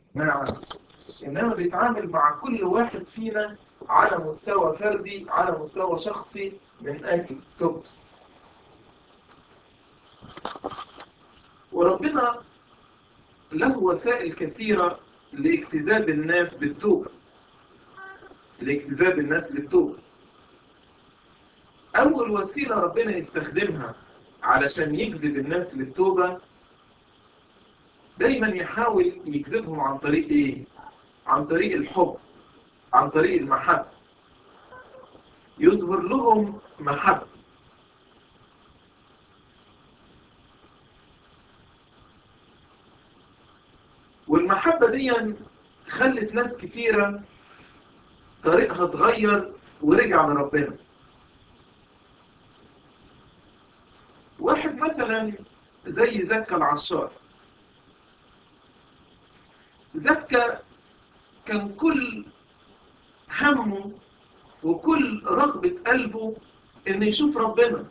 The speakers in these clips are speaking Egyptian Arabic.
نعم إنما بيتعامل مع كل واحد فينا على مستوى فردي على مستوى شخصي من أجل توبته وربنا له وسائل كثيرة لاجتذاب الناس بالتوبة لاجتذاب الناس للتوبة أول وسيلة ربنا يستخدمها علشان يجذب الناس للتوبة دايما يحاول يجذبهم عن طريق ايه عن طريق الحب عن طريق المحبة يظهر لهم محبة والمحبة دي خلت ناس كتيرة طريقها اتغير ورجع لربنا واحد مثلا زي زكا العشار زكا كان كل همه وكل رغبة قلبه ان يشوف ربنا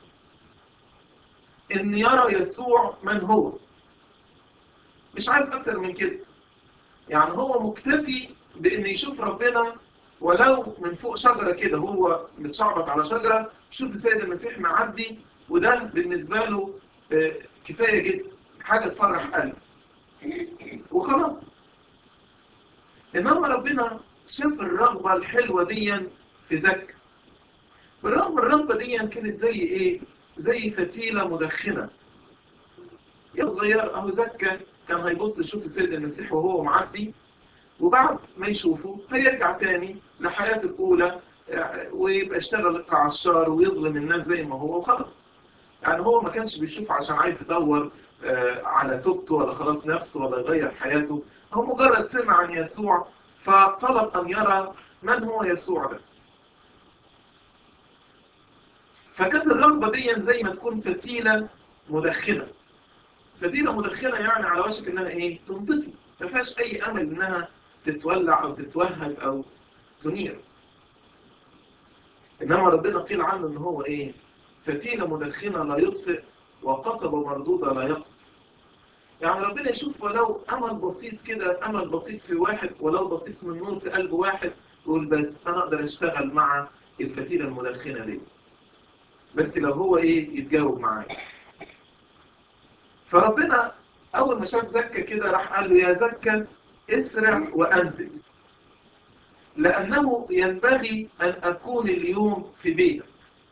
ان يرى يسوع من هو مش عايز اكتر من كده يعني هو مكتفي بان يشوف ربنا ولو من فوق شجرة كده هو متشعبط على شجرة شوف السيد المسيح معدي وده بالنسبة له كفاية جدا حاجة تفرح قلبه وخلاص إنما ربنا شاف الرغبة الحلوة دي في زكا بالرغم الرغبة دي كانت زي إيه؟ زي فتيلة مدخنة يا صغير أهو زكا كان هيبص يشوف السيد المسيح وهو معدي وبعد ما يشوفه هيرجع تاني لحياته الأولى ويبقى اشتغل كعشار ويظلم الناس زي ما هو وخلاص يعني هو ما كانش بيشوف عشان عايز يدور على توبته ولا خلاص نفسه ولا يغير حياته هو مجرد سمع عن يسوع فطلب أن يرى من هو يسوع ده فكانت الرغبة دي زي ما تكون فتيلة مدخنة فتيلة مدخنة يعني على وشك انها ايه تنطفي ما فيهاش اي امل انها تتولع او تتوهج او تنير انما ربنا قيل عنه ان هو ايه فتيلة مدخنة لا يطفئ وقصبة مردودة لا يقصف يعني ربنا يشوف ولو أمل بسيط كده أمل بسيط في واحد ولو بسيط من نور في قلب واحد يقول بس أنا أقدر أشتغل مع الفتيلة المدخنة دي بس لو هو إيه يتجاوب معايا فربنا أول ما شاف زكا كده راح قال له يا زكا اسرع وأنزل لأنه ينبغي أن أكون اليوم في بيتك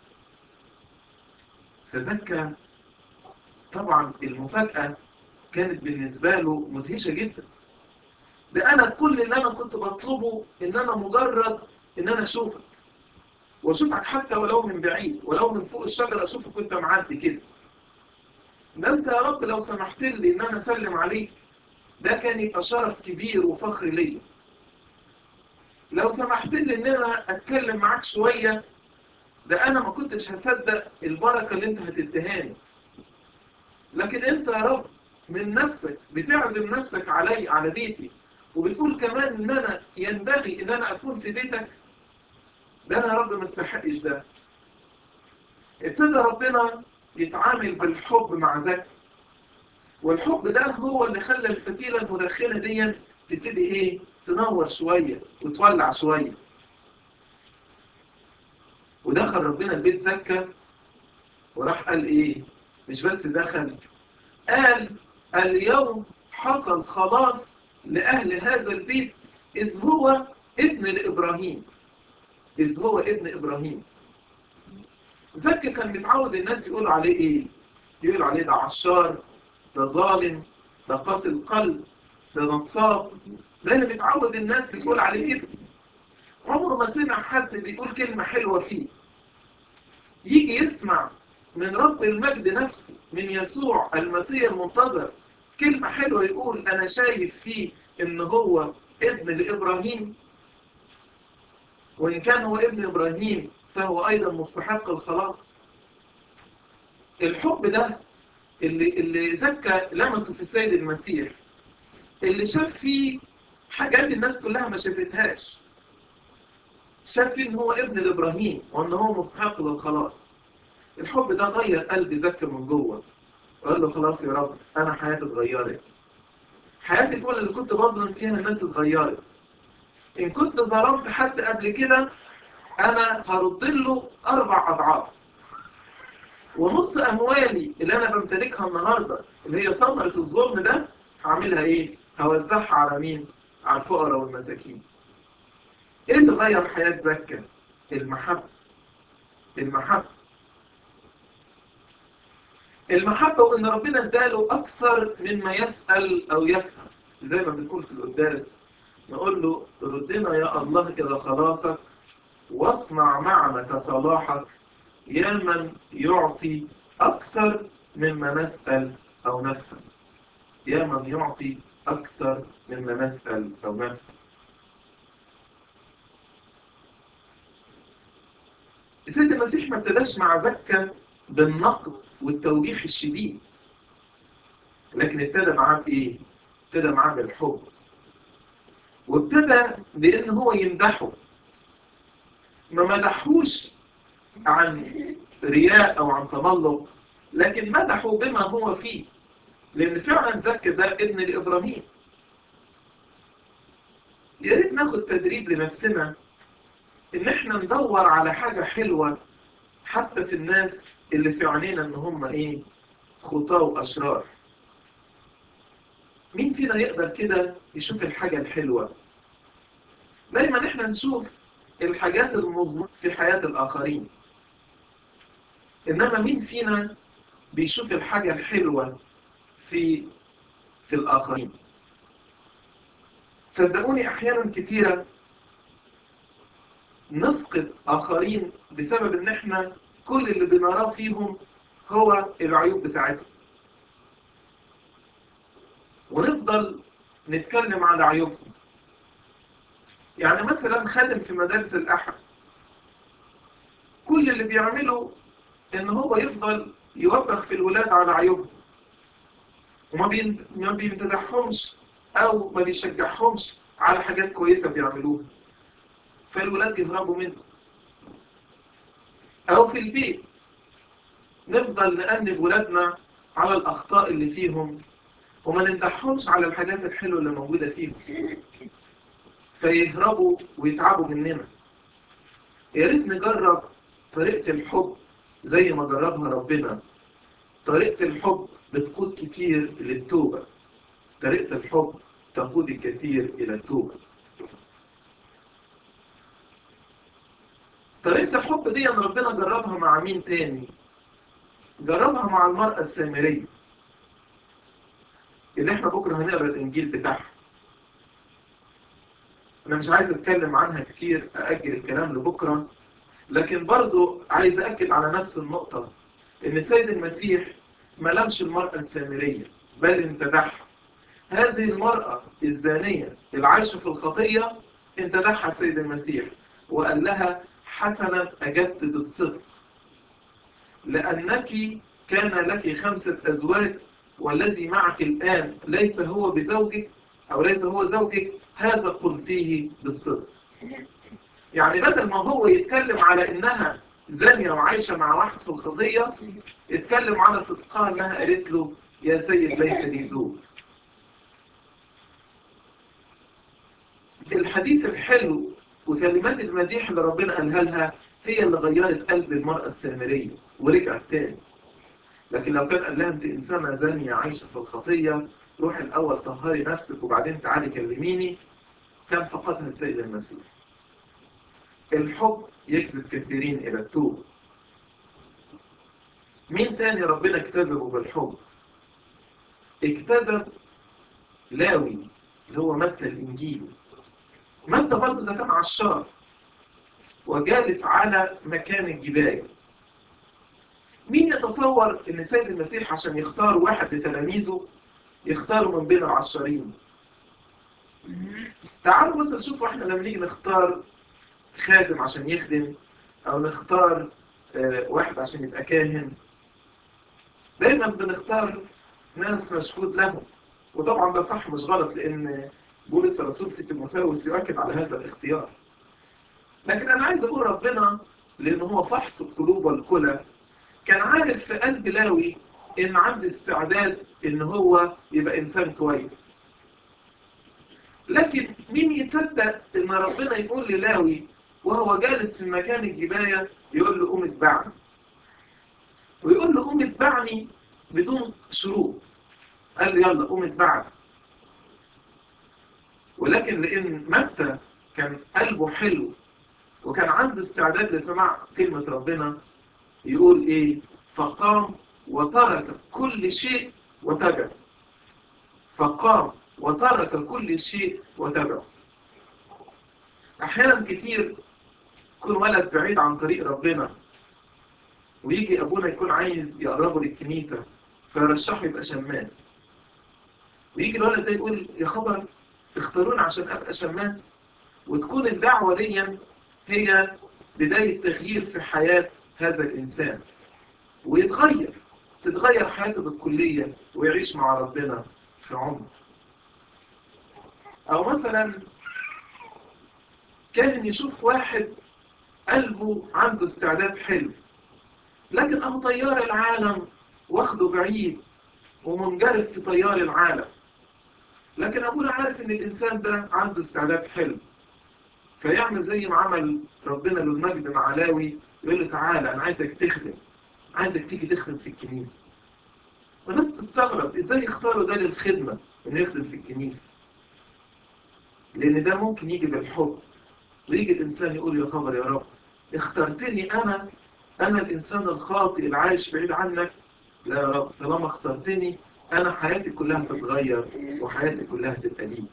فزكا طبعا المفاجأة كانت بالنسبة له مدهشة جدا ده أنا كل اللي أنا كنت بطلبه إن أنا مجرد إن أنا أشوفك وأشوفك حتى ولو من بعيد ولو من فوق الشجرة أشوفك وأنت معدي كده ده أنت يا رب لو سمحت لي إن أنا أسلم عليك ده كان يبقى شرف كبير وفخر ليا لو سمحت لي إن أنا أتكلم معاك شوية ده أنا ما كنتش هصدق البركة اللي أنت هتدهاني لكن أنت يا رب من نفسك بتعزم نفسك علي على بيتي وبتقول كمان ان انا ينبغي ان انا اكون في بيتك ده انا يا رب ما استحقش ده ابتدى ربنا يتعامل بالحب مع ذاك والحب ده هو اللي خلى الفتيلة المدخنة دي تبتدي ايه تنور شوية وتولع شوية ودخل ربنا البيت زكا وراح قال ايه مش بس دخل قال اليوم حصل خلاص لأهل هذا البيت إذ هو ابن لإبراهيم إذ هو ابن إبراهيم زكي كان متعود الناس يقولوا عليه إيه يقولوا عليه ده عشار ده ظالم ده قاسي القلب ده نصاب ده اللي متعود الناس بتقول عليه ابن عمره ما سمع حد بيقول كلمة حلوة فيه يجي يسمع من رب المجد نفسه من يسوع المسيح المنتظر كلمة حلوة يقول أنا شايف فيه إن هو ابن لإبراهيم وإن كان هو ابن إبراهيم فهو أيضا مستحق الخلاص الحب ده اللي, اللي زكى لمسه في السيد المسيح اللي شاف فيه حاجات الناس كلها ما شافتهاش شاف فيه إن هو ابن لإبراهيم وإن هو مستحق للخلاص الحب ده غير قلب زكى من جوه وقال له خلاص يا رب أنا حياتي اتغيرت حياتي الأولى اللي كنت بظلم فيها الناس اتغيرت إن كنت ظلمت حد قبل كده أنا هرد له أربع أضعاف ونص أموالي اللي أنا بمتلكها النهاردة اللي هي ثمرة الظلم ده هعملها إيه؟ هوزعها على مين؟ على الفقراء والمساكين. إيه اللي غير حياة زكا؟ المحبة. المحبة. المحبة وإن ربنا اداله أكثر مما يسأل أو يفهم. زي ما بنقول في القداس نقول له ردنا يا الله كده خلاصك واصنع معنا كصلاحك يا من يعطي أكثر مما نسأل أو نفهم يا من يعطي أكثر مما نسأل أو نفهم السيد المسيح ما ابتداش مع زكا بالنقد والتوبيخ الشديد لكن ابتدى معاه بإيه؟ ابتدى معاه بالحب وابتدى بأن هو يمدحه ما مدحوش عن رياء أو عن تملق لكن مدحوا بما هو فيه لأن فعلا زكى ده ابن لإبراهيم يا ريت ناخد تدريب لنفسنا إن إحنا ندور على حاجة حلوة حتى في الناس اللي في عينينا إن هم إيه خطاة وأشرار مين فينا يقدر كده يشوف الحاجة الحلوة دايما إحنا نشوف الحاجات المظلمة في حياة الآخرين إنما مين فينا بيشوف الحاجة الحلوة في في الآخرين صدقوني أحيانا كتيرة نفقد آخرين بسبب إن إحنا كل اللي بنراه فيهم هو العيوب بتاعتهم ونفضل نتكلم على عيوبهم يعني مثلا خادم في مدارس الأحد كل اللي بيعمله ان هو يفضل يوبخ في الولاد على عيوبهم وما بين... ما بيمتدحهمش او ما بيشجعهمش على حاجات كويسة بيعملوها فالولاد يهربوا منه او في البيت نفضل نأنب ولادنا على الأخطاء اللي فيهم وما نمدحهمش على الحاجات الحلوة اللي موجودة فيهم فيهربوا ويتعبوا مننا يا ريت نجرب طريقة الحب زي ما جربها ربنا طريقة الحب بتقود كتير للتوبة طريقة الحب تقود الكثير إلى التوبة طريقة الحب دي أن ربنا جربها مع مين تاني جربها مع المرأة السامرية اللي احنا بكرة هنقرأ الإنجيل بتاعها أنا مش عايز أتكلم عنها كتير أأجل الكلام لبكرة لكن برضو عايز أكد على نفس النقطة إن سيد المسيح ما لمش المرأة السامرية بل امتدحها هذه المرأة الزانية العايشة في الخطية امتدحها سيد المسيح وقال لها حسنا أجبت بالصدق لأنك كان لك خمسة أزواج والذي معك الآن ليس هو بزوجك أو ليس هو زوجك هذا قلتيه بالصدق يعني بدل ما هو يتكلم على إنها زانية وعايشة مع واحد في القضية اتكلم على صدقها إنها قالت له يا سيد ليس لي زوج الحديث الحلو وكلمات المديح اللي ربنا قالها لها هي اللي غيرت قلب المرأة السامرية ورجعت تاني لكن لو كان قال لها انت انسانة زانية عايشة في الخطية روحي الأول طهري نفسك وبعدين تعالي كلميني كان فقدها السيد المسيح الحب يجذب كثيرين إلى التوبة مين تاني ربنا اكتذبه بالحب اكتذب لاوي اللي هو متى الإنجيل متى برضه ده كان عشار وجالس على مكان الجبال مين يتصور ان سيد المسيح عشان يختار واحد لتلاميذه يختاروا من بين العشرين تعالوا مثلا شوفوا احنا لما نيجي نختار خادم عشان يخدم او نختار اه واحد عشان يبقى كاهن دايما بنختار ناس مشهود لهم وطبعا ده صح مش غلط لان بولس الرسول في تيموثاوس يؤكد على هذا الاختيار لكن انا عايز اقول ربنا لان هو فحص القلوب والكلى كان عارف في قلب لاوي ان عنده استعداد ان هو يبقى انسان كويس لكن مين يصدق ان ربنا يقول للاوي وهو جالس في مكان الجباية يقول له قوم اتبعني ويقول له قوم اتبعني بدون شروط قال له يلا قوم اتبعني ولكن لان متى كان قلبه حلو وكان عنده استعداد لسماع كلمة ربنا يقول ايه فقام وترك كل شيء وتبع فقام وترك كل شيء وتبع احيانا كتير يكون ولد بعيد عن طريق ربنا ويجي ابونا يكون عايز يقربه للكنيسة فيرشحه يبقى شماس ويجي الولد ده يقول يا خبر اختاروني عشان ابقى شماس وتكون الدعوة دي هي بداية تغيير في حياة هذا الإنسان ويتغير تتغير حياته بالكلية ويعيش مع ربنا في عمر أو مثلا كان يشوف واحد قلبه عنده استعداد حلو لكن أهو طيار العالم واخده بعيد ومنجرف في طيار العالم لكن أبونا عارف إن الإنسان ده عنده استعداد حلو فيعمل زي ما عمل ربنا للمجد مع لاوي يقول له تعالى أنا عايزك تخدم عايزك تيجي تخدم في الكنيسة والناس تستغرب إزاي يختاروا ده للخدمة إنه يخدم في الكنيسة لأن ده ممكن يجي بالحب ويجي الإنسان يقول يا خبر يا رب اخترتني أنا أنا الإنسان الخاطئ العايش بعيد عنك لا يا رب طالما اخترتني أنا حياتي كلها تتغير وحياتي كلها تبقى ليك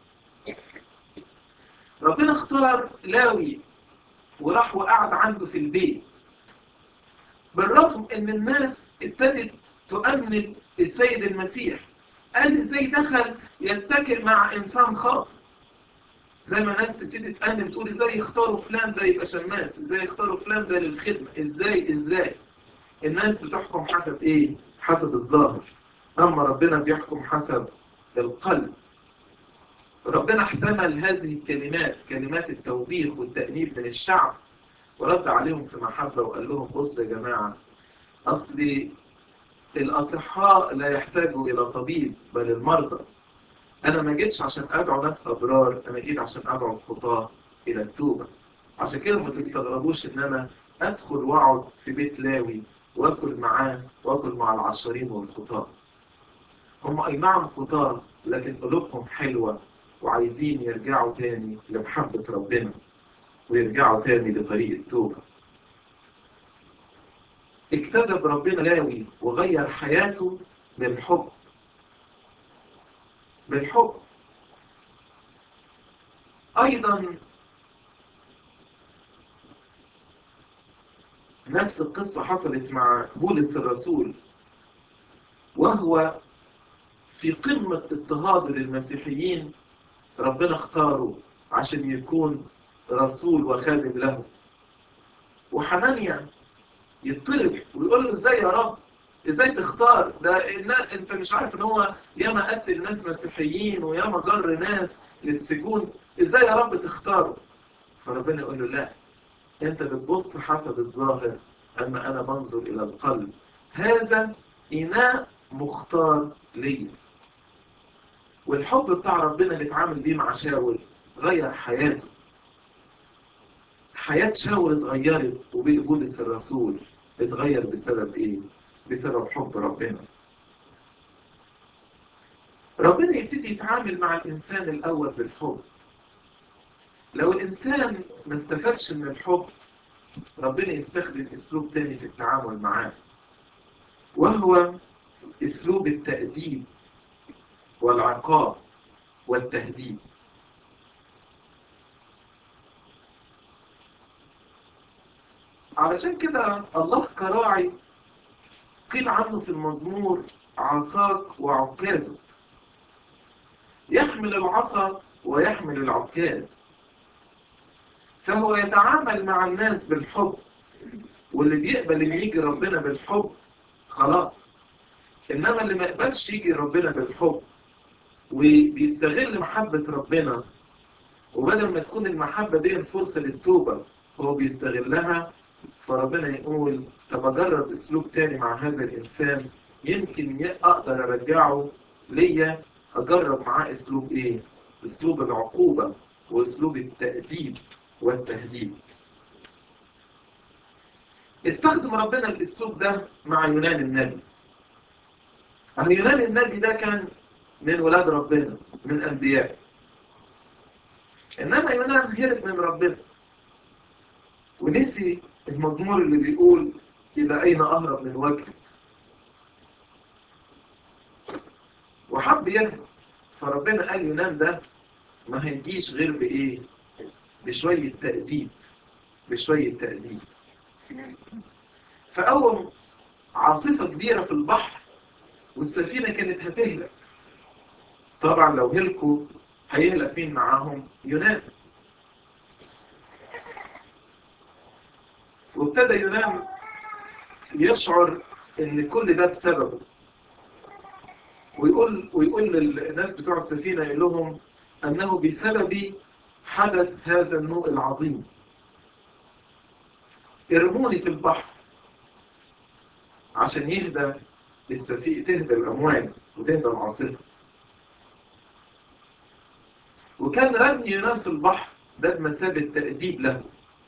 ربنا اختار لاوي وراح وقعد عنده في البيت بالرغم ان الناس ابتدت تؤمن السيد المسيح قال ازاي دخل يتكل مع انسان خاص زي ما الناس تبتدي تأمن تقول ازاي يختاروا فلان ده يبقى شماس ازاي يختاروا فلان ده للخدمة ازاي ازاي الناس بتحكم حسب ايه حسب الظاهر اما ربنا بيحكم حسب القلب ربنا احتمل هذه الكلمات كلمات التوبيخ والتأنيب من الشعب ورد عليهم في محبة وقال لهم بص يا جماعة أصل الأصحاء لا يحتاجوا إلى طبيب بل المرضى أنا ما جيتش عشان أدعو ناس أبرار أنا جيت عشان أدعو الخطاة إلى التوبة عشان كده ما تستغربوش إن أنا أدخل وأقعد في بيت لاوي وأكل معاه وأكل مع العشرين والخطاة هم أي نعم خطاة لكن قلوبهم حلوة وعايزين يرجعوا تاني لمحبة ربنا ويرجعوا تاني لطريق التوبة اكتسب ربنا لاوي وغير حياته بالحب بالحب ايضا نفس القصة حصلت مع بولس الرسول وهو في قمة اضطهاد للمسيحيين ربنا اختاره عشان يكون رسول وخادم له وحنانيا يطلب ويقول له ازاي يا رب ازاي تختار ده النا- انت مش عارف ان هو ياما قتل ناس مسيحيين وياما جر ناس للسجون ازاي يا رب تختاره فربنا يقول له لا انت بتبص حسب الظاهر اما انا بنظر الى القلب هذا اناء مختار لي والحب بتاع ربنا اللي اتعامل بيه مع شاول غير حياته حياة شاول اتغيرت وبولس الرسول اتغير بسبب ايه بسبب حب ربنا ربنا يبتدي يتعامل مع الانسان الاول بالحب لو الانسان ما استفادش من الحب ربنا يستخدم اسلوب تاني في التعامل معاه وهو اسلوب التأديب والعقاب والتهديد علشان كده الله كراعي قيل عنه في المزمور عصاك وعكازه يحمل العصا ويحمل العكاز فهو يتعامل مع الناس بالحب واللي بيقبل ان يجي ربنا بالحب خلاص انما اللي ما يقبلش يجي ربنا بالحب وبيستغل محبة ربنا وبدل ما تكون المحبة دي فرصة للتوبة هو بيستغلها فربنا يقول طب اجرب اسلوب تاني مع هذا الانسان يمكن ي- اقدر ارجعه ليا اجرب معاه اسلوب ايه اسلوب العقوبة واسلوب التأديب والتهديد استخدم ربنا الاسلوب ده مع يونان النبي يونان النبي ده كان من ولاد ربنا من انبياء انما يونان هرب من ربنا ونسي المزمور اللي بيقول الى اين اهرب من وجهك وحب يهرب فربنا قال يونان ده ما هيجيش غير بايه بشوية تأديب بشوية تأديب فأول عاصفة كبيرة في البحر والسفينة كانت هتهلك طبعا لو هلكوا هيهلك مين معاهم يونان وابتدى يونان يشعر ان كل ده بسببه ويقول ويقول للناس بتوع السفينة يقول لهم انه بسبب حدث هذا النوء العظيم ارموني في البحر عشان يهدى السفينة تهدى الأمواج وتهدى العاصفة وكان رمي يونان في البحر ده بمثابة تأديب له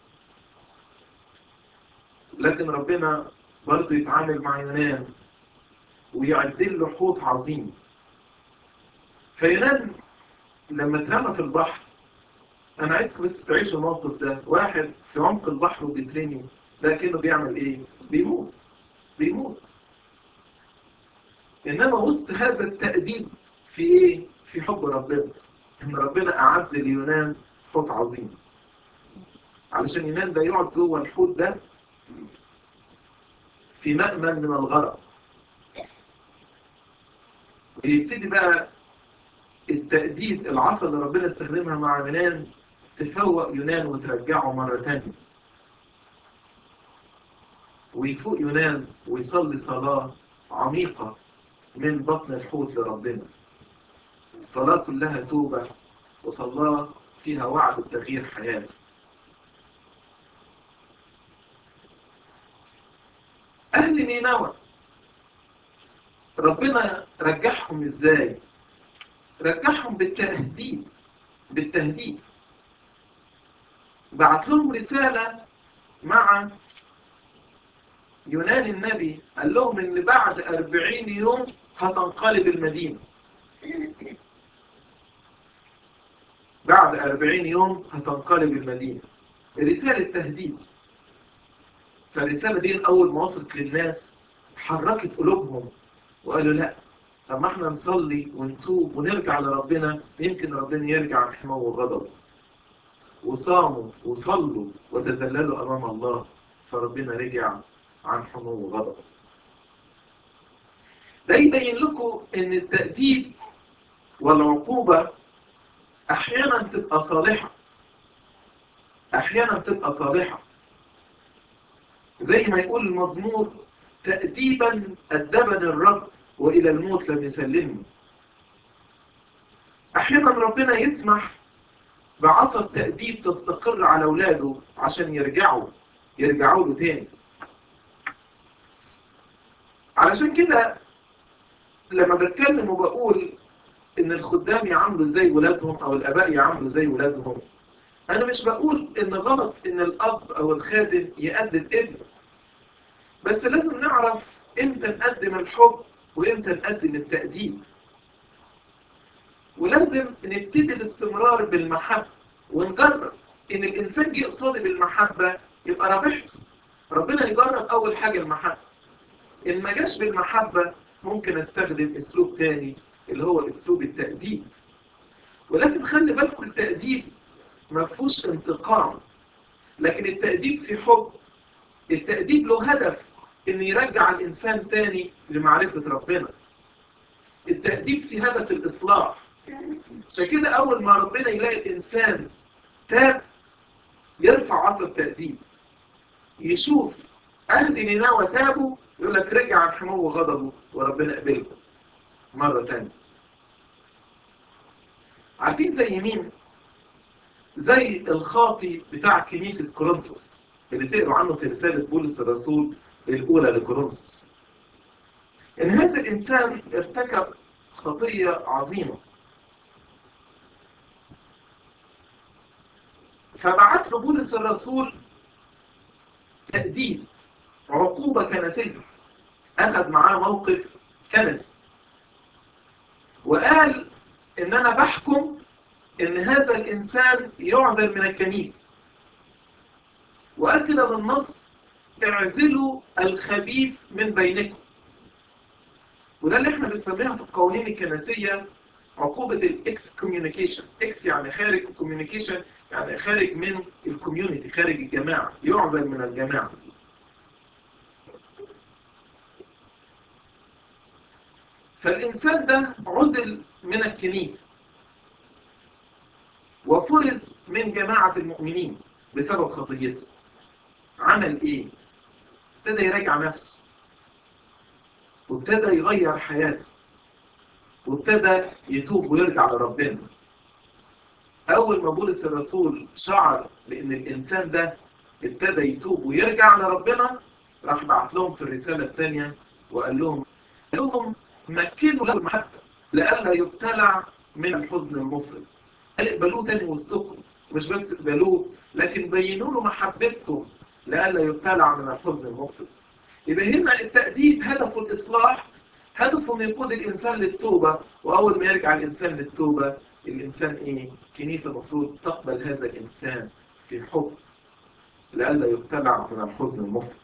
لكن ربنا برضه يتعامل مع يونان ويعدل له حوت عظيم فيونان لما اترمى في البحر انا عايزك بس تعيشوا الموقف ده واحد في عمق البحر وبيترمي ده كده بيعمل ايه بيموت بيموت انما وسط هذا التأديب في ايه في حب ربنا ان ربنا اعد ليونان حوت عظيم علشان يونان ده يقعد جوه الحوت ده في مأمن من الغرق ويبتدي بقى التأديب العصا اللي ربنا استخدمها مع يونان تفوق يونان وترجعه مرة تانية ويفوق يونان ويصلي صلاة عميقة من بطن الحوت لربنا صلاة كلها توبة وصلاة فيها وعد بتغيير حياته أهل نينوى ربنا رجعهم إزاي رجعهم بالتهديد بالتهديد بعت لهم رسالة مع يونان النبي قال لهم ان بعد أربعين يوم هتنقلب المدينة بعد أربعين يوم هتنقلب المدينة رسالة تهديد فالرسالة دي أول ما وصلت للناس حركت قلوبهم وقالوا لا طب ما احنا نصلي ونتوب ونرجع لربنا يمكن ربنا يرجع عن حماه وغضبه وصاموا وصلوا وتذللوا أمام الله فربنا رجع عن حماه وغضبه ده يبين لكم ان التأديب والعقوبة احيانا تبقى صالحة احيانا تبقى صالحة زي ما يقول المزمور تأديبا أدبني الرب وإلى الموت لم يسلمني أحيانا ربنا يسمح بعصا التأديب تستقر على أولاده عشان يرجعوا يرجعوا له تاني علشان كده لما بتكلم وبقول ان الخدام يعاملوا زي ولادهم او الاباء يعاملوا زي ولادهم انا مش بقول ان غلط ان الاب او الخادم يقدم ابنه بس لازم نعرف امتى نقدم الحب وامتى نقدم التقديم ولازم نبتدي الاستمرار بالمحبة ونجرب ان الانسان جه قصادي بالمحبة يبقى رابحته ربنا يجرب اول حاجة المحبة ان ما جاش بالمحبة ممكن استخدم اسلوب تاني اللي هو اسلوب التأديب ولكن خلي بالكم التأديب ما فيهوش انتقام لكن التأديب في حب التأديب له هدف ان يرجع الانسان تاني لمعرفة ربنا التأديب في هدف الاصلاح عشان كده اول ما ربنا يلاقي الانسان تاب يرفع عصا التأديب يشوف اهل نينوى تابوا يقول لك رجع عن حموه وغضبه وربنا قبله مرة تانية عارفين زي مين زي الخاطي بتاع كنيسة كورنثوس اللي تقروا عنه في رسالة بولس الرسول الأولى لكورنثوس إن هذا الإنسان ارتكب خطية عظيمة فبعت له بولس الرسول تأديب عقوبة كنسية أخذ معاه موقف كنسي وقال إن أنا بحكم إن هذا الإنسان يعزل من الكنيسة وقال كده بالنص اعزلوا الخبيث من بينكم وده اللي احنا بنسميها في القوانين الكنسية عقوبة الاكس كوميونيكيشن اكس يعني خارج الكوميونيكيشن يعني خارج من الكوميونتي خارج الجماعة يعزل من الجماعة فالإنسان ده عزل من الكنيسة وفرز من جماعة المؤمنين بسبب خطيته عمل ايه ابتدى يراجع نفسه وابتدى يغير حياته وابتدى يتوب ويرجع لربنا اول ما بولس الرسول شعر بان الانسان ده ابتدى يتوب ويرجع لربنا راح بعت لهم في الرسالة الثانية وقال لهم قال لهم مكنوا له المحبة لئلا يبتلع من الحزن المفرط قال اقبلوه تاني وسطكم مش بس اقبلوه لكن بينوا له محبتكم لئلا يبتلع من الحزن المفرط يبقى هنا التأديب هدفه الإصلاح هدفه أن يقود الإنسان للتوبة وأول ما يرجع الإنسان للتوبة الإنسان إيه؟ كنيسة المفروض تقبل هذا الإنسان في حب لئلا يبتلع من الحزن المفرط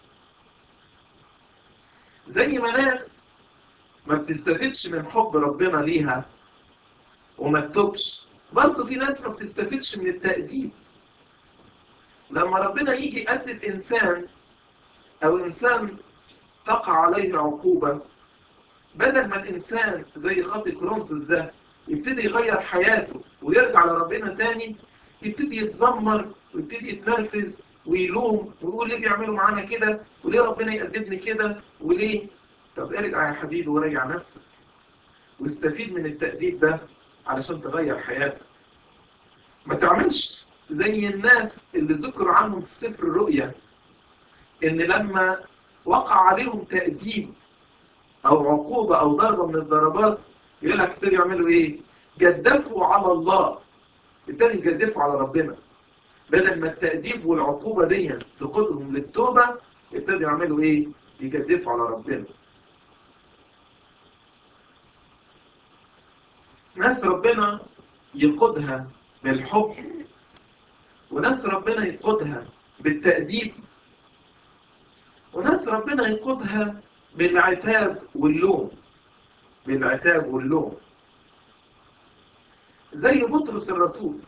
زي ما ناس ما بتستفدش من حب ربنا ليها وما تتوبش برضه في ناس ما بتستفدش من التأديب لما ربنا يجي يأدب إنسان أو إنسان تقع عليه عقوبة بدل ما الإنسان زي خطي كرونسوس ده يبتدي يغير حياته ويرجع لربنا تاني يبتدي يتذمر ويبتدي يتنرفز ويلوم ويقول ليه بيعملوا معانا كده وليه ربنا يأدبني كده وليه طب ارجع يا حبيبي وراجع نفسك واستفيد من التأديب ده علشان تغير حياتك ما تعملش زي الناس اللي ذكروا عنهم في سفر الرؤيا ان لما وقع عليهم تأديب او عقوبة او ضربة من الضربات يقول لك ابتدوا يعملوا ايه جدفوا على الله ابتدوا يجدفوا على ربنا بدل ما التأديب والعقوبة دي تقودهم للتوبة ابتدوا يعملوا ايه يجدفوا على ربنا ناس ربنا يقودها بالحب وناس ربنا يقودها بالتأديب وناس ربنا يقودها بالعتاب واللوم بالعتاب واللوم زي بطرس الرسول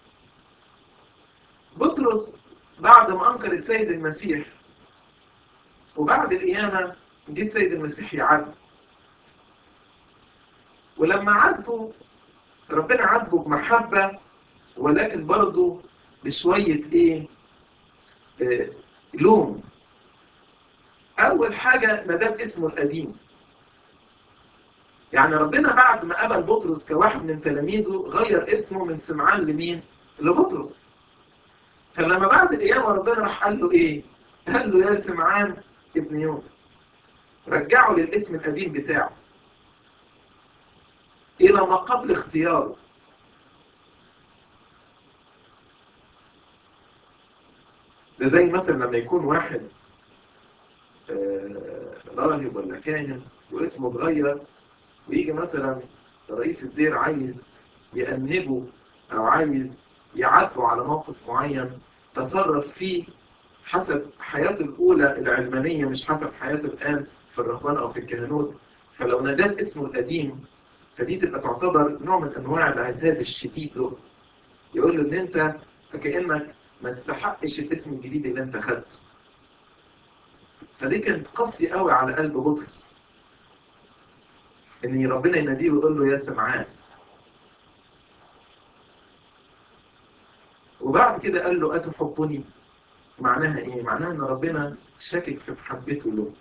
بطرس بعد ما أنكر السيد المسيح وبعد القيامة جه السيد المسيح يعد ولما عدوا ربنا عاتبه بمحبة ولكن برضه بشوية ايه آه لوم اول حاجة نداب اسمه القديم يعني ربنا بعد ما قبل بطرس كواحد من تلاميذه غير اسمه من سمعان لمين لبطرس فلما بعد القيامة ربنا راح قال له ايه قال له يا سمعان ابن يوم رجعه للاسم القديم بتاعه إلى ما قبل اختياره ده زي مثلا لما يكون واحد راهب ولا كاهن واسمه اتغير ويجي مثلا رئيس الدير عايز يأنبه أو عايز يعاتبه على موقف معين تصرف فيه حسب حياته الأولى العلمانية مش حسب حياته الآن في الرهبان أو في الكهنوت فلو نادات اسمه القديم فدي تبقى تعتبر نوع من أنواع العذاب الشديد له يقول له إن أنت كأنك ما تستحقش الاسم الجديد اللي أنت خدته فدي كانت قاسية قوي على قلب بطرس إن ربنا يناديه ويقول له يا سمعان وبعد كده قال له أتحبني معناها إيه؟ معناها إن ربنا شاكك في محبته له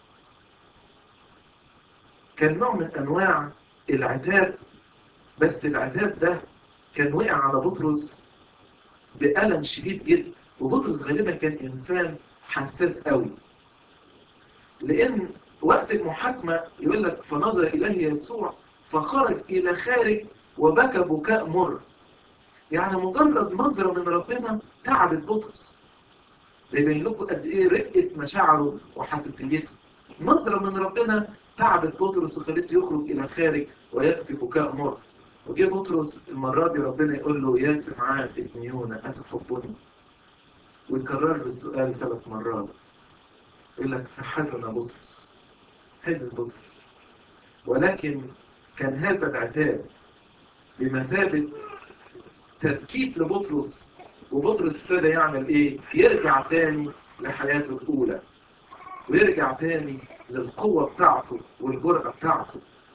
كان نوع من أنواع العذاب بس العذاب ده كان وقع على بطرس بألم شديد جدا وبطرس غالبا كان إنسان حساس قوي لأن وقت المحاكمة يقول لك فنظر إليه يسوع فخرج إلى خارج وبكى بكاء مر يعني مجرد نظرة من ربنا تعبت بطرس بيبين لكم قد ايه رقة مشاعره وحساسيته نظرة من ربنا تعبت بطرس وخلته يخرج الى خارج ويبكي بكاء مر وجه بطرس المرة دي ربنا يقول له يا سمعان ابن يونا أتحبني ويكرر له السؤال ثلاث مرات يقول لك فحزن بطرس حزن بطرس ولكن كان هذا العتاب بمثابة تبكيت لبطرس وبطرس ابتدى يعمل ايه يرجع تاني لحياته الاولى ويرجع تاني للقوة بتاعته والجرأة بتاعته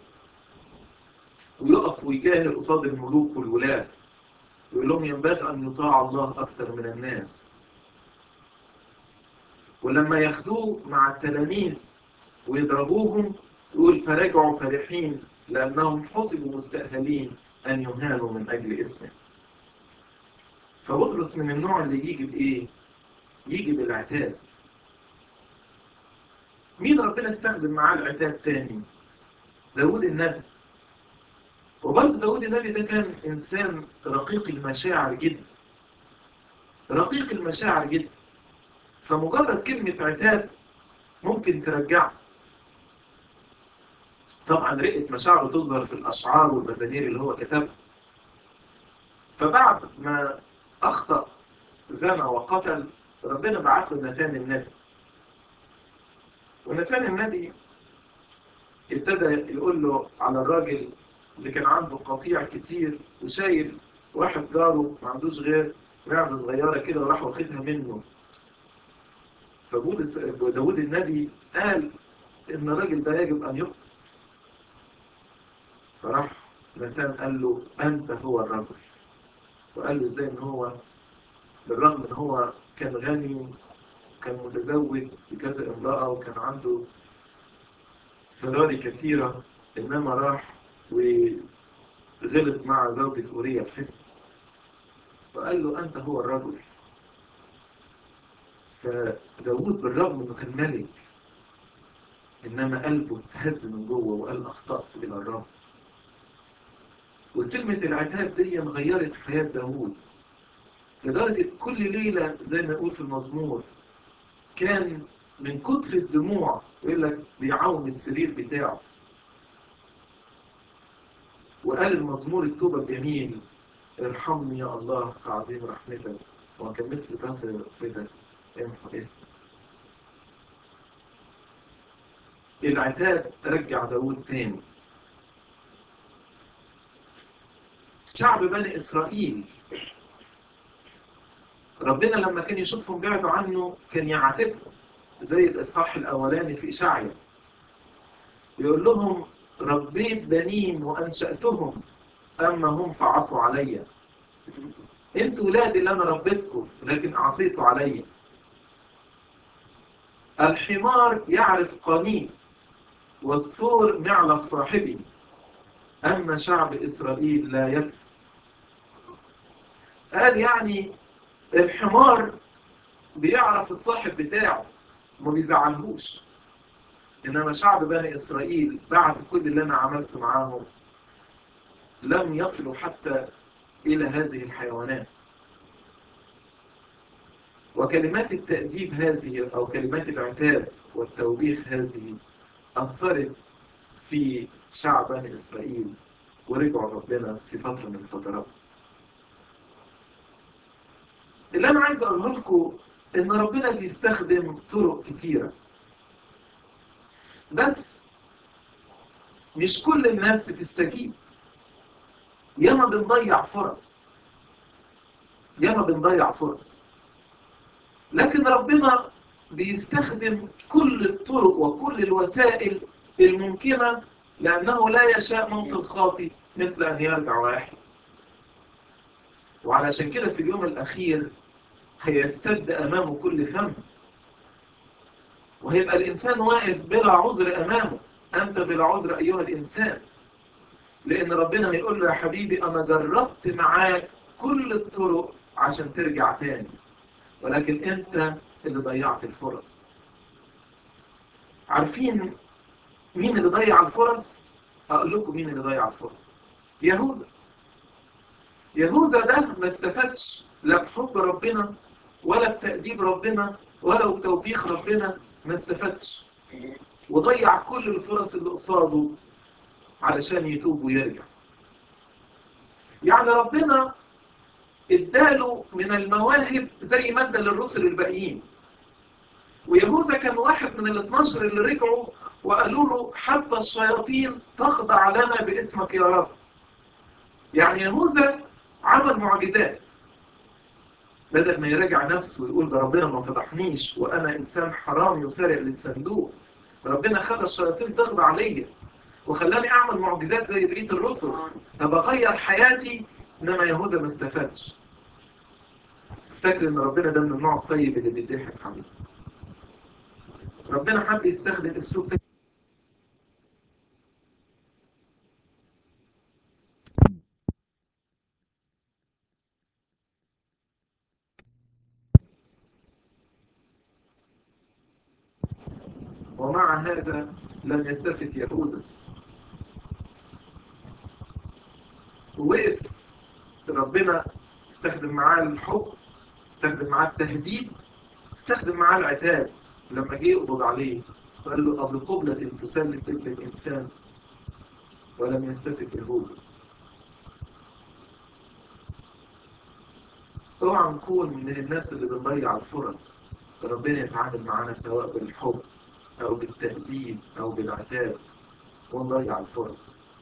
ويقف ويجاهر قصاد الملوك والولاة يقول لهم ينبغي أن يطاع الله أكثر من الناس ولما ياخدوه مع التلاميذ ويضربوهم يقول فرجعوا فرحين لأنهم حسبوا مستأهلين أن يهانوا من أجل اسمه فبطرس من النوع اللي يجي بإيه؟ يجي بالعتاب مين ربنا استخدم معاه العتاب تاني؟ داود النبي وبرضه داود النبي ده كان إنسان رقيق المشاعر جدا رقيق المشاعر جدا فمجرد كلمة عتاب ممكن ترجعه طبعا رقة مشاعره تظهر في الأشعار والمزامير اللي هو كتبها فبعد ما أخطأ زنى وقتل ربنا بعث له نتان النبي ونتان النبي ابتدى يقول له على الراجل اللي كان عنده قطيع كتير وشايف واحد جاره ما عندوش غير معدة صغيرة كده وراح واخدها منه فبولس داود النبي قال ان الراجل ده يجب ان يقتل فراح نتان قال له انت هو الرجل وقال له ازاي ان هو بالرغم ان هو كان غني كان متزوج بكذا امرأة وكان عنده سراري كثيرة انما راح وغلط مع زوجة أوريا الحسن فقال له أنت هو الرجل فداود بالرغم أنه كان ملك إنما قلبه اتهز من جوه وقال أخطأت إلى الرب وكلمة العتاب دي غيرت حياة داود لدرجة كل ليلة زي ما يقول في المزمور كان من كتر الدموع يقول لك بيعاون السرير بتاعه وقال المزمور التوبة الجميل ارحمني يا الله كعظيم رحمتك وكان مثل كثر رحمتك امحو اسمك العتاب رجع داود تاني شعب بني إسرائيل ربنا لما كان يشوفهم بعدوا عنه كان يعاتبهم زي الإصحاح الأولاني في إشعيا يقول لهم ربيت بنين وأنشأتهم أما هم فعصوا علي انتوا ولادي اللي أنا ربيتكم لكن عصيتوا علي الحمار يعرف قنين والثور معلف صاحبي أما شعب إسرائيل لا يكفي قال يعني الحمار بيعرف الصاحب بتاعه ما بيزعلهوش إنما شعب بني إسرائيل بعد كل اللي أنا عملته معاهم لم يصلوا حتى إلى هذه الحيوانات وكلمات التأديب هذه أو كلمات العتاب والتوبيخ هذه أثرت في شعب بني إسرائيل ورجعوا ربنا في فترة من الفترات اللي أنا عايز أقوله لكم إن ربنا بيستخدم طرق كتيرة بس مش كل الناس بتستجيب ياما بنضيع فرص ياما بنضيع فرص لكن ربنا بيستخدم كل الطرق وكل الوسائل الممكنة لأنه لا يشاء موت الخاطي مثل أن يرجع واحد وعلشان كده في اليوم الأخير هيستد أمامه كل فم وهيبقى الإنسان واقف بلا عذر أمامه أنت بلا عذر أيها الإنسان لأن ربنا هيقول له يا حبيبي أنا جربت معاك كل الطرق عشان ترجع تاني ولكن أنت اللي ضيعت الفرص عارفين مين اللي ضيع الفرص؟ أقول لكم مين اللي ضيع الفرص يهوذا يهوذا ده ما استفادش لا بحب ربنا ولا بتأديب ربنا ولا بتوبيخ ربنا ما استفادش وضيع كل الفرص اللي قصاده علشان يتوب ويرجع يعني ربنا اداله من المواهب زي ما ادى للرسل الباقيين ويهوذا كان واحد من ال 12 اللي رجعوا وقالوا له حتى الشياطين تخضع لنا باسمك يا رب يعني يهوذا عمل معجزات بدل ما يراجع نفسه ويقول ده ربنا ما فضحنيش وانا انسان حرام يسارع للصندوق ربنا خلى الشياطين تخضع ليا وخلاني اعمل معجزات زي بقيه الرسل طب اغير حياتي انما يهوذا ما استفادش افتكر ان ربنا ده من النوع الطيب اللي بيضحك عليه ربنا حب يستخدم اسلوب تاني ومع هذا لم يستفد يهوذا ووقف ربنا استخدم معاه الحب استخدم معاه التهديد استخدم معاه العتاب لما جه يقبض عليه وقال له قبل قبلة تسلم ابن الإنسان ولم يستفد يهوذا اوعى نكون من الناس اللي بنضيع الفرص ربنا يتعامل معانا سواء بالحب أو بالتهديد أو بالعتاب ونضيع الفرص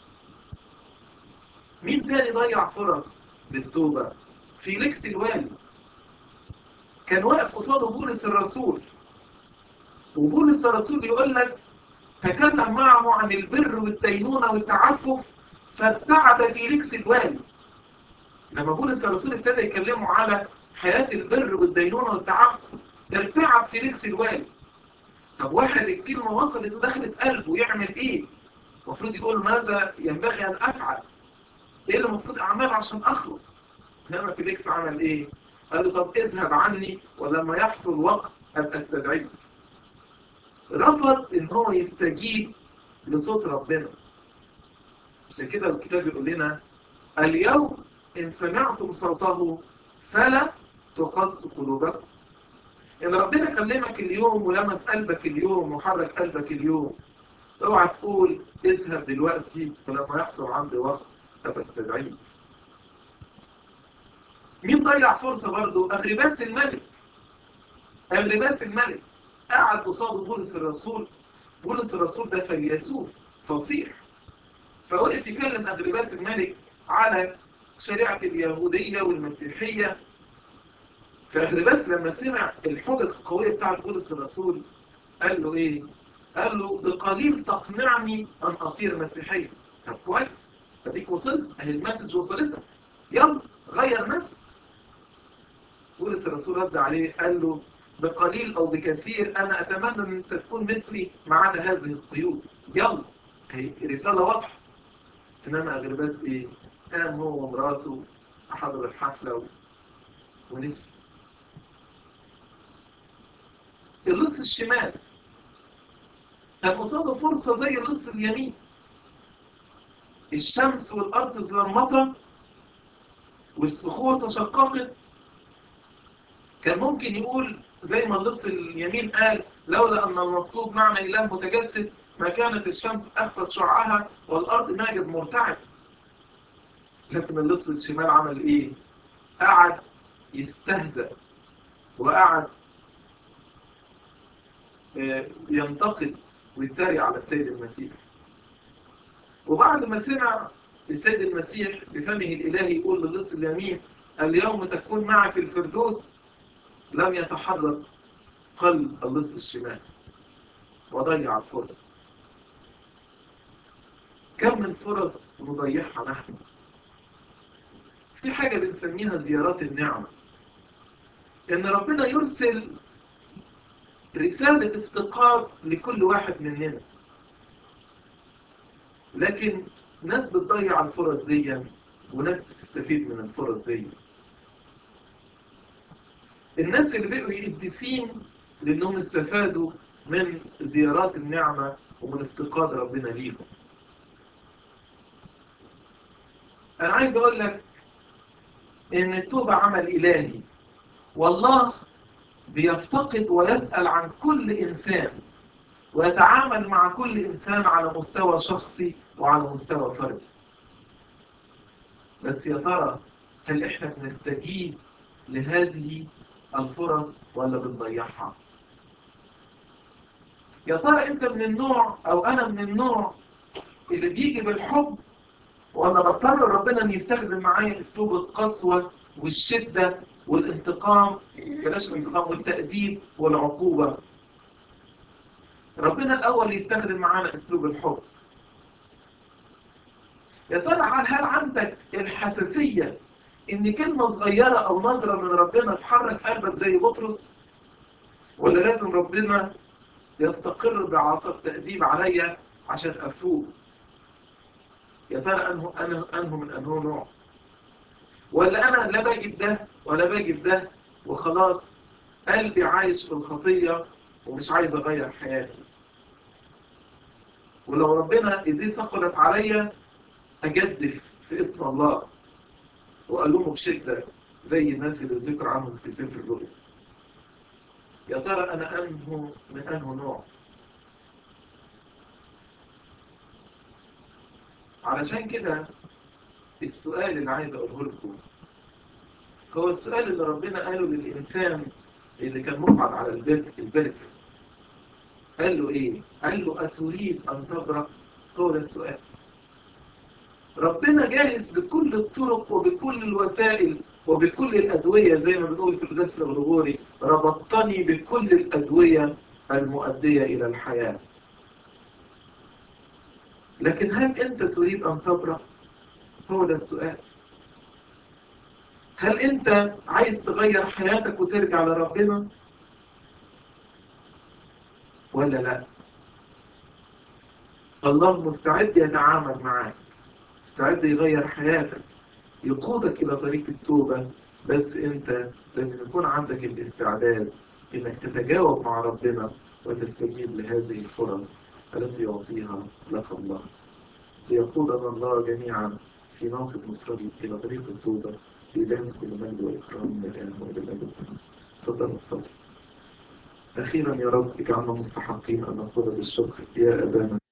مين تاني ضيع فرص للتوبة فيليكس الوالي كان واقف قصاده بولس الرسول وبولس الرسول يقول لك تكلم معه عن البر والدينونة والتعفف فارتعب فيليكس الوالي لما بولس الرسول ابتدى يكلمه على حياة البر والدينونة والتعفف ارتعب فيليكس الوالي طب واحد الكلمة وصلت ودخلت قلبه يعمل ايه المفروض يقول ماذا ينبغي ان افعل ايه اللي المفروض اعمله عشان اخلص انما فيليكس عمل ايه قال له طب اذهب عني ولما يحصل وقت ابقى استدعيك رفض ان هو يستجيب لصوت ربنا عشان كده الكتاب يقول لنا اليوم ان سمعتم صوته فلا تقص قلوبكم ان ربنا كلمك اليوم ولمس قلبك اليوم وحرك قلبك اليوم اوعى تقول اذهب دلوقتي ولما يحصل عندي وقت ابقى استدعيك مين ضيع فرصة برضو أغرباس الملك أغرباس الملك قعد قصاد بولس الرسول بولس الرسول ده فيلسوف فصيح فوقف يكلم أغرباس الملك على شريعة اليهودية والمسيحية فأغرباس لما سمع الحجج القوية بتاعت بولس الرسول قال له إيه؟ قال له بقليل تقنعني أن أصير مسيحيا طب كويس فديك وصلت أهي المسج وصلتك يلا غير نفسك بولس الرسول رد عليه قال له بقليل أو بكثير أنا أتمنى أن أنت تكون مثلي ما عدا هذه القيود يلا هي رسالة واضحة إنما أغرباس إيه قام هو ومراته حضر الحفلة و... ونسي اللص الشمال كان قصاده فرصة زي اللص اليمين الشمس والأرض ظلمتا والصخور تشققت كان ممكن يقول زي ما اللص اليمين قال لولا أن المصلوب معنى إله متجسد ما كانت الشمس أخفت شعاعها والأرض ماجد مرتعد لكن اللص الشمال عمل إيه؟ قعد يستهزأ وقعد ينتقد ويتريق على السيد المسيح وبعد ما سمع السيد المسيح بفمه الإلهي يقول للص اليمين اليوم تكون معي في الفردوس لم يتحرك قلب اللص الشمال وضيع الفرصة كم من فرص نضيعها نحن في حاجة بنسميها زيارات النعمة إن ربنا يرسل رسالة افتقار لكل واحد مننا لكن ناس بتضيع الفرص دي وناس بتستفيد من الفرص دي الناس اللي بقوا يقدسين لانهم استفادوا من زيارات النعمة ومن افتقاد ربنا ليهم انا عايز اقول لك ان التوبة عمل الهي والله بيفتقد ويسأل عن كل انسان ويتعامل مع كل انسان على مستوى شخصي وعلى مستوى فردي بس يا ترى هل احنا بنستجيب لهذه الفرص ولا بنضيعها يا ترى انت من النوع او انا من النوع اللي بيجي بالحب ولا بضطر ربنا ان يستخدم معايا اسلوب القسوة والشدة والانتقام بلاش الانتقام والتأديب والعقوبة ربنا الاول يستخدم معانا اسلوب الحب يا ترى هل عندك الحساسية ان كلمة صغيرة او نظرة من ربنا تحرك قلبك زي بطرس ولا لازم ربنا يستقر بعصا تأديب عليا عشان افوق يا ترى انه انا انه من انه نوع ولا انا لا باجي ده ولا باجي ده وخلاص قلبي عايش في الخطية ومش عايز اغير حياتي ولو ربنا ايديه ثقلت عليا اجدف في اسم الله وألومه بشدة زي الناس اللي ذكر عنهم في سفر الرؤيا يا ترى أنا أنه من أنه نوع علشان كده السؤال اللي عايز أقوله لكم هو السؤال اللي ربنا قاله للإنسان اللي كان مقعد على البرك البرك قال له إيه؟ قال له أتريد أن تبرأ؟ هو ده السؤال ربنا جاهز بكل الطرق وبكل الوسائل وبكل الأدوية زي ما بنقول في القداس الغرغوري ربطني بكل الأدوية المؤدية إلى الحياة لكن هل أنت تريد أن تبرأ؟ هو ده السؤال هل أنت عايز تغير حياتك وترجع لربنا؟ ولا لا؟ الله مستعد يتعامل معاك مستعد يغير حياتك يقودك إلى طريق التوبة بس أنت لازم يكون عندك الاستعداد إنك تتجاوب مع ربنا وتستجيب لهذه الفرص التي يعطيها لك الله ليقودنا الله جميعا في موقف مصري إلى طريق التوبة لإله كل مجد وإكرام من الآن وإلى الأبد تفضل الصلاة أخيرا يا رب اجعلنا مستحقين أن نقول بالشكر يا أبانا